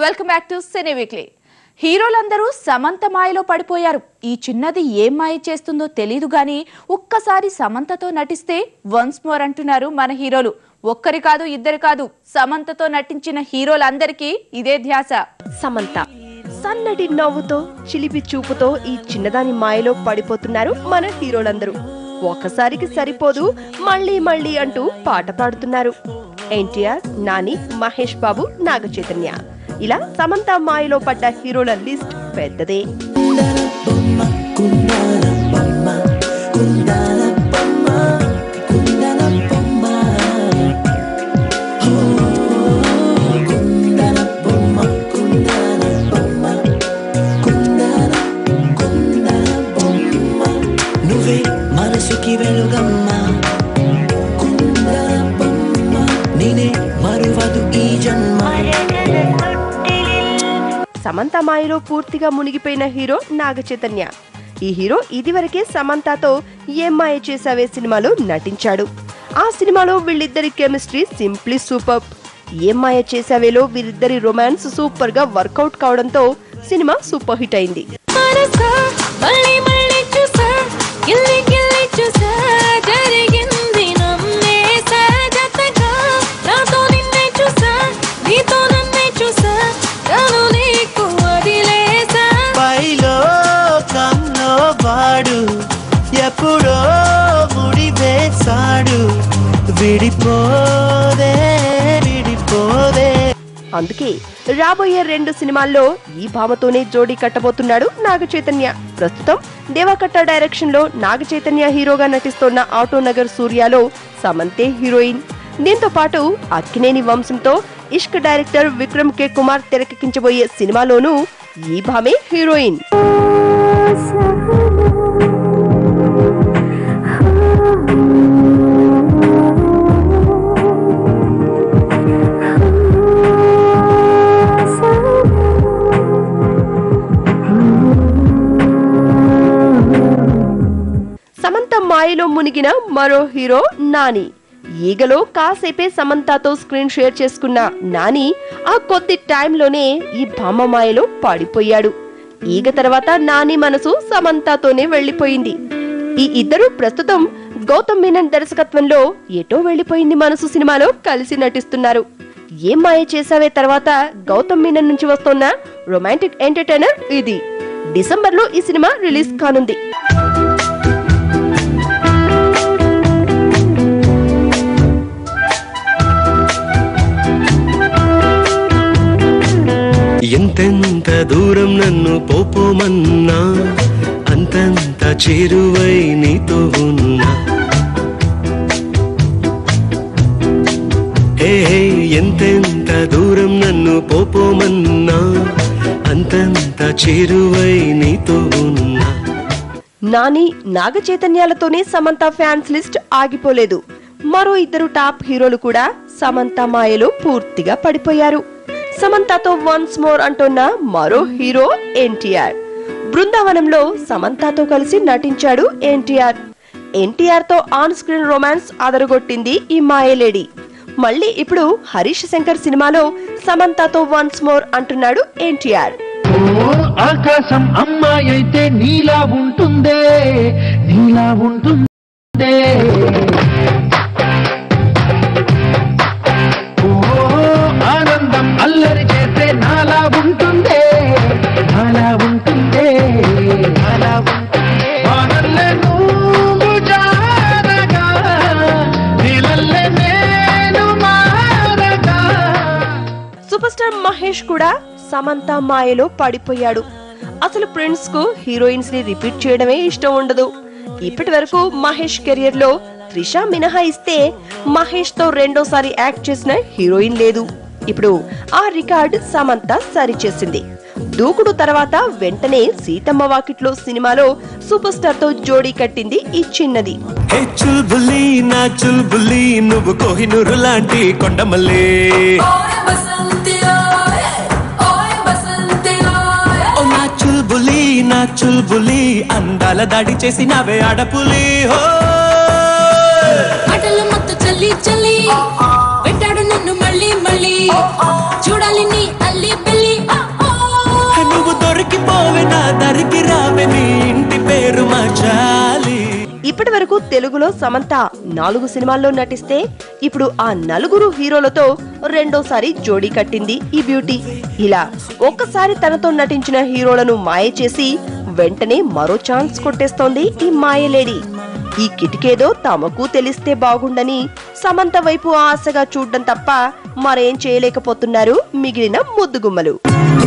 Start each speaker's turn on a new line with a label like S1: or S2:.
S1: welcome back to cine weekly హీరోలందరూ సమంత మాయలో పడిపోయారు ఈ చిన్నది ఏం మాయ చేస్తుందో తెలీదు గాని ఒక్కసారి సమంతతో నటిస్తే వన్స్ మోర్ అంటున్నారు మన హీరోలు ఒక్కరి కాదు ఇద్దరు కాదు సమంతతో నటించిన హీరోలందరికీ ఇదే ధ్యాస
S2: సమంత సన్నటి నవ్వుతో చిలిపి చూపుతో ఈ చిన్నదాని మాయలో పడిపోతున్నారు మన హీరోలందరూ ఒకసారికి సరిపోదు మళ్ళీ మళ్ళీ అంటూ పాట పాడుతున్నారు ఎన్టీఆర్ నాని మహేష్ బాబు నాగ చైతన్య ఇలా సమంత మాయలో పడ్డ హీరోల లిస్ట్ పెద్దదే
S3: నువ్వే మనసుకి వెలుగమ్మా కుందర బొమ్మ నేనే మరువదు ఈ జన్మ
S2: సమంత మాయలో పూర్తిగా మునిగిపోయిన హీరో నాగ చైతన్య ఈ హీరో ఇదివరకే సమంతతో ఏం మాయ చేసావే సినిమాలో నటించాడు ఆ సినిమాలో వీళ్ళిద్దరి కెమిస్ట్రీ సింప్లీ సూపర్ ఏం మాయ చేసావేలో వీరిద్దరి రొమాన్స్ సూపర్ గా వర్కౌట్ కావడంతో సినిమా సూపర్ హిట్ అయింది
S4: మనసా మళ్ళీ మళ్ళీ చూసా గిల్లి గిల్లి చూసా జరిగింది నమ్మేసా జతగా నాతో నిన్నే చూసా నీతో నన్నే చూసా నన్ను నీకు వదిలేసా
S3: పైలో కమ్లో వాడు ఎప్పుడో ముడి వేసాడు విడిపోదే విడిపోదే
S2: అందుకే రాబోయే రెండు సినిమాల్లో ఈ భామతోనే జోడీ కట్టబోతున్నాడు నాగ చైతన్య ప్రస్తుతం దేవకట్ట డైరెక్షన్ లో నాగ చైతన్య హీరోగా నటిస్తోన్న ఆటో నగర్ సూర్యలో సమంతే హీరోయిన్ దీంతో పాటు అక్కినేని వంశంతో ఇష్క్ డైరెక్టర్ విక్రమ్ కే కుమార్ తెరకెక్కించబోయే సినిమాలోనూ ఈ భామే హీరోయిన్ సమంత మాయలో మునిగిన మరో హీరో నాని ఈగలో కాసేపే సమంతతో స్క్రీన్ షేర్ చేసుకున్న నాని ఆ కొద్ది టైంలోనే ఈ భామ మాయలో పడిపోయాడు ఈగ తర్వాత నాని మనసు సమంతతోనే వెళ్లిపోయింది ఈ ఇద్దరు ప్రస్తుతం గౌతమ్ మీనన్ దర్శకత్వంలో ఎటో వెళ్లిపోయింది మనసు సినిమాలో కలిసి నటిస్తున్నారు ఏం మాయ చేసావే తర్వాత గౌతమ్ మీనన్ నుంచి వస్తున్న రొమాంటిక్ ఎంటర్టైనర్ ఇది డిసెంబర్ లో ఈ సినిమా రిలీజ్ కానుంది
S5: ఎంతెంత దూరం నన్ను పోపోమన్నా అంతంత చేరువై నీతో ఉన్నా హే హే, ఎంతెంత దూరం నన్ను పోపోమన్నా అంతంత చేరువై నీతో ఉన్నా
S2: నాని నాగ చైతన్యాలతోనే సమంత ఫ్యాన్స్ లిస్ట్ ఆగిపోలేదు మరో ఇద్దరు టాప్ హీరోలు కూడా సమంత మాయలో పూర్తిగా పడిపోయారు సమంతతో వన్స్ మోర్ అంటున్న మరో హీరో ఎన్టీఆర్ బృందావనంలో సమంతతో కలిసి నటించాడు ఎన్టీఆర్ ఎన్టీఆర్ తో ఆన్ స్క్రీన్ రొమాన్స్ అదరగొట్టింది ఈ మాయలేడి మళ్ళీ ఇప్పుడు హరీష్ శంకర్ సినిమాలో సమంతతో వన్స్ మోర్ అంటున్నాడు ఎన్టీఆర్
S6: ఓ ఆకాశం అమ్మాయి అయితే నీలా ఉంటుందే నీలా ఉంటుందే ఓ ఆనందం అల్లరి చేస్తే నాలా ఉంటుందే నాలా ఉంటుందే నాలా ఉంటుందే వానల్లే నువ్వు జారగా నీలల్లే నేను మారగా
S2: సూపర్ స్టార్ మహేష్ కూడా సమంత మాయలో పడిపోయాడు అసలు ఫ్రెండ్స్ కు హీరోయిన్స్ ని రిపీట్ చేయడమే ఇష్టం ఉండదు ఇప్పటి వరకు మహేష్ కెరియర్ లో త్రిష మినహాయిస్తే మహేష్ తో రెండోసారి యాక్ట్ చేసిన హీరోయిన్ లేదు ఇప్పుడు ఆ రికార్డ్ సమంత సరిచేసింది దూకుడు తర్వాత వెంటనే సీతమ్మ వాకిట్లో సినిమాలో సూపర్ స్టార్ తో జోడీ కట్టింది ఈ చిన్నది
S5: హే చుల్బులి నా చుల్బులి నువ్వు కోహినూరు లాంటి కొండమల్లి ఓ నా చుల్బులి నా చుల్బులి అందాల దాడి చేసి నావే ఆడపులి హో
S4: ఆటలు మత్తు చల్లి చల్లి పెట్టాడు నిన్ను మళ్ళీ మళ్ళీ చూడాలి నీ అల్లి పెళ్ళి
S5: దరికి రావే మీ ఇంటి పేరు మార్చాలి
S2: ఇప్పటి వరకు తెలుగులో సమంత నాలుగు సినిమాల్లో నటిస్తే ఇప్పుడు ఆ నలుగురు హీరోలతో రెండోసారి జోడీ కట్టింది ఈ బ్యూటీ ఇలా ఒక్కసారి తనతో నటించిన హీరోలను మాయ చేసి వెంటనే మరో ఛాన్స్ కొట్టేస్తోంది ఈ మాయలేడి ఈ కిటికేదో తమకు తెలిస్తే బాగుండని సమంత వైపు ఆశగా చూడడం తప్ప మరేం చేయలేకపోతున్నారు మిగిలిన ముద్దుగుమ్మలు